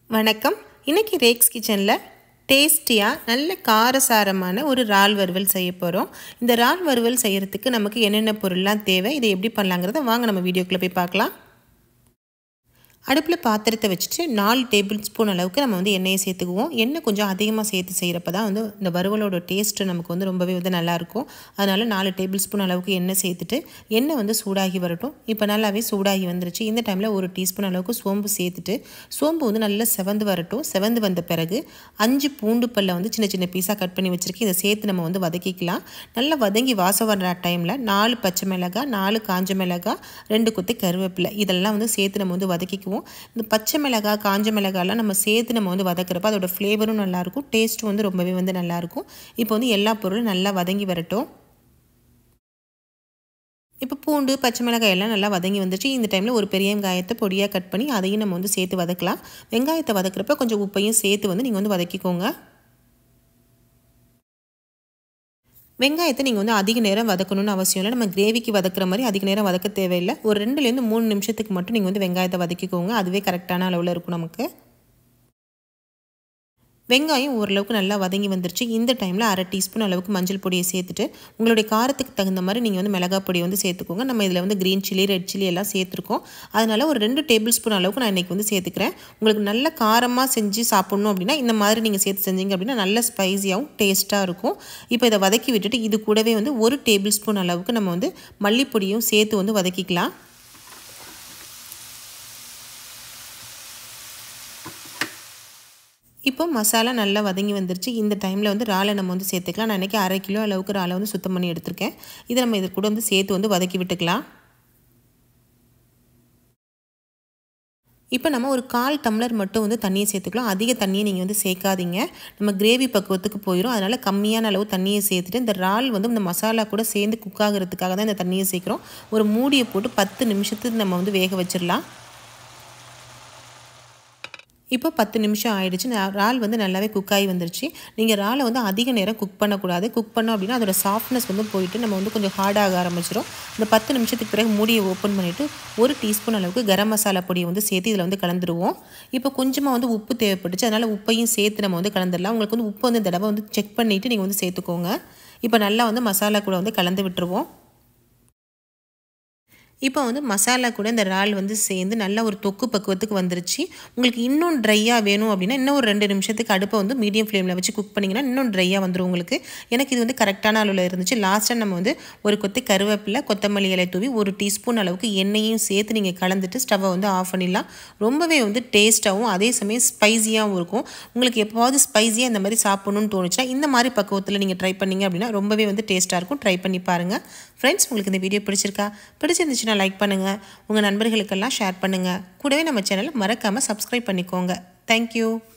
வணக்கம் இன்னைக்கு ரேக்ஸ் கிச்சனில் டேஸ்டியாக நல்ல காரசாரமான ஒரு இறால் வறுவல் செய்ய போகிறோம் இந்த இறால் வறுவல் செய்கிறதுக்கு நமக்கு என்னென்ன பொருள்லாம் தேவை இதை எப்படி பண்ணலாங்கிறத வாங்க நம்ம வீடியோக்குள்ளே போய் பார்க்கலாம் அடுப்பில் பாத்திரத்தை வச்சுட்டு நாலு டேபிள் ஸ்பூன் அளவுக்கு நம்ம வந்து எண்ணெயை சேர்த்துக்குவோம் எண்ணெய் கொஞ்சம் அதிகமாக சேர்த்து செய்கிறப்ப தான் வந்து இந்த வறுவலோட டேஸ்ட்டு நமக்கு வந்து ரொம்பவே வந்து நல்லாயிருக்கும் அதனால் நாலு டேபிள் ஸ்பூன் அளவுக்கு எண்ணெய் சேர்த்துட்டு எண்ணெய் வந்து சூடாகி வரட்டும் இப்போ நல்லாவே சூடாகி வந்துருச்சு இந்த டைமில் ஒரு டீஸ்பூன் அளவுக்கு சோம்பு சேர்த்துட்டு சோம்பு வந்து நல்லா செவந்து வரட்டும் செவந்து வந்த பிறகு அஞ்சு பூண்டு பல்ல வந்து சின்ன சின்ன பீஸாக கட் பண்ணி வச்சுருக்கேன் இதை சேர்த்து நம்ம வந்து வதக்கிக்கலாம் நல்லா வதங்கி வாசம் வர்ற டைமில் நாலு பச்சை மிளகாய் நாலு காஞ்ச மிளகாய் ரெண்டு கொத்து கருவேப்பிலை இதெல்லாம் வந்து சேர்த்து நம்ம வந்து வதக்கிக்குவோம் இந்த பச்சை மிளகாய் காஞ்ச மிளகாய்லாம் நம்ம சேர்த்து நம்ம வந்து வதக்குறப்ப அதோட ஃப்ளேவரும் நல்லாயிருக்கும் டேஸ்ட்டும் வந்து ரொம்பவே வந்து நல்லாயிருக்கும் இப்போ வந்து எல்லா பொருளும் நல்லா வதங்கி வரட்டும் இப்போ பூண்டு பச்சை மிளகாய் எல்லாம் நல்லா வதங்கி வந்துச்சு இந்த டைமில் ஒரு பெரிய வெங்காயத்தை பொடியாக கட் பண்ணி அதையும் நம்ம வந்து சேர்த்து வதக்கலாம் வெங்காயத்தை வதக்குறப்ப கொஞ்சம் உப்பையும் சேர்த்து வந்து நீங்கள் வந்து வதக்கிக்கோங்க வெங்காயத்தை நீங்கள் வந்து அதிக நேரம் வதக்கணும்னு அவசியம் இல்லை நம்ம கிரேவிக்கு வதக்குற மாதிரி அதிக நேரம் வதக்க தேவையில்லை ஒரு ரெண்டுலேருந்து மூணு நிமிஷத்துக்கு மட்டும் நீங்கள் வந்து வெங்காயத்தை வதக்கிக்கோங்க அதுவே கரெக்டான அளவில் இருக்கும் நமக்கு வெங்காயம் ஓரளவுக்கு நல்லா வதங்கி வந்துருச்சு இந்த டைமில் அரை டீஸ்பூன் அளவுக்கு மஞ்சள் பொடியை சேர்த்துட்டு உங்களுடைய காரத்துக்கு தகுந்த மாதிரி நீங்கள் வந்து மிளகா பொடி வந்து சேர்த்துக்கோங்க நம்ம இதில் வந்து க்ரீன் சில்லி ரெட் சில்லி எல்லாம் சேர்த்துருக்கோம் அதனால் ஒரு ரெண்டு டேபிள் ஸ்பூன் அளவுக்கு நான் இன்றைக்கி வந்து சேர்த்துக்கிறேன் உங்களுக்கு நல்ல காரமாக செஞ்சு சாப்பிட்ணும் அப்படின்னா இந்த மாதிரி நீங்கள் சேர்த்து செஞ்சீங்க அப்படின்னா நல்ல ஸ்பைஸியாகவும் டேஸ்ட்டாக இருக்கும் இப்போ இதை வதக்கி விட்டுட்டு இது கூடவே வந்து ஒரு டேபிள் ஸ்பூன் அளவுக்கு நம்ம வந்து மல்லிப்பொடியும் சேர்த்து வந்து வதக்கிக்கலாம் இப்போ மசாலா நல்லா வதங்கி வந்துருச்சு இந்த டைமில் வந்து இறாலை நம்ம வந்து சேர்த்துக்கலாம் நான் இன்றைக்கி அரை கிலோ அளவுக்கு இறாலை வந்து சுத்தம் பண்ணி எடுத்திருக்கேன் இதை நம்ம இது கூட வந்து சேர்த்து வந்து வதக்கி விட்டுக்கலாம் இப்போ நம்ம ஒரு கால் டம்ளர் மட்டும் வந்து தண்ணியை சேர்த்துக்கலாம் அதிக தண்ணியை நீங்கள் வந்து சேர்க்காதீங்க நம்ம கிரேவி பக்குவத்துக்கு போயிடும் அதனால் கம்மியான அளவு தண்ணியை சேர்த்துட்டு இந்த இறால் வந்து இந்த மசாலா கூட சேர்ந்து குக் ஆகிறதுக்காக தான் இந்த தண்ணியை சேர்க்குறோம் ஒரு மூடியை போட்டு பத்து நிமிஷத்துக்கு நம்ம வந்து வேக வச்சிடலாம் இப்போ பத்து நிமிஷம் ஆயிடுச்சு இறால் வந்து நல்லாவே குக் ஆகி வந்துருச்சு நீங்கள் இறாலை வந்து அதிக நேரம் குக் பண்ணக்கூடாது குக் பண்ணோம் அப்படின்னா அதோட சாஃப்ட்னஸ் வந்து போயிட்டு நம்ம வந்து கொஞ்சம் ஹார்டாக ஆரம்பிச்சிடும் இந்த பத்து நிமிஷத்துக்கு பிறகு மூடியை ஓப்பன் பண்ணிவிட்டு ஒரு டீஸ்பூன் அளவுக்கு கரம் மசாலா பொடியை வந்து சேர்த்து இதில் வந்து கலந்துருவோம் இப்போ கொஞ்சமாக வந்து உப்பு தேவைப்பட்டுச்சு அதனால் உப்பையும் சேர்த்து நம்ம வந்து கலந்துடலாம் உங்களுக்கு வந்து உப்பு வந்து தடவை வந்து செக் பண்ணிவிட்டு நீங்கள் வந்து சேர்த்துக்கோங்க இப்போ நல்லா வந்து மசாலா கூட வந்து கலந்து விட்டுருவோம் இப்போ வந்து மசாலா கூட இந்த இறால் வந்து சேர்ந்து நல்லா ஒரு தொக்கு பக்குவத்துக்கு வந்துருச்சு உங்களுக்கு இன்னும் ட்ரையாக வேணும் அப்படின்னா இன்னும் ஒரு ரெண்டு நிமிஷத்துக்கு அடுப்பை வந்து மீடியம் ஃப்ளேமில் வச்சு குக் பண்ணிங்கன்னா இன்னும் ட்ரையாக வந்துடும் உங்களுக்கு எனக்கு இது வந்து கரெக்டான அளவில் இருந்துச்சு லாஸ்ட்டாக நம்ம வந்து ஒரு கொத்து கருவேப்பிலை கொத்தமல்லி இலை தூவி ஒரு டீஸ்பூன் அளவுக்கு எண்ணெயும் சேர்த்து நீங்கள் கலந்துட்டு ஸ்டவ்வை வந்து ஆஃப் பண்ணிடலாம் ரொம்பவே வந்து டேஸ்ட்டாகவும் அதே சமயம் ஸ்பைஸியாகவும் இருக்கும் உங்களுக்கு எப்போவாவது ஸ்பைஸியாக இந்த மாதிரி சாப்பிட்ணுன்னு தோணுச்சுன்னா இந்த மாதிரி பக்குவத்தில் நீங்கள் ட்ரை பண்ணிங்க அப்படின்னா ரொம்பவே வந்து டேஸ்ட்டாக இருக்கும் ட்ரை பண்ணி பாருங்கள் ஃப்ரெண்ட்ஸ் உங்களுக்கு இந்த வீடியோ பிடிச்சிருக்கா பிடிச்சிருந்துச்சுன்னா லைக் பண்ணுங்கள் உங்கள் நண்பர்களுக்கெல்லாம் ஷேர் பண்ணுங்கள் கூடவே நம்ம சேனலை மறக்காமல் சப்ஸ்கிரைப் பண்ணிக்கோங்க தேங்க்யூ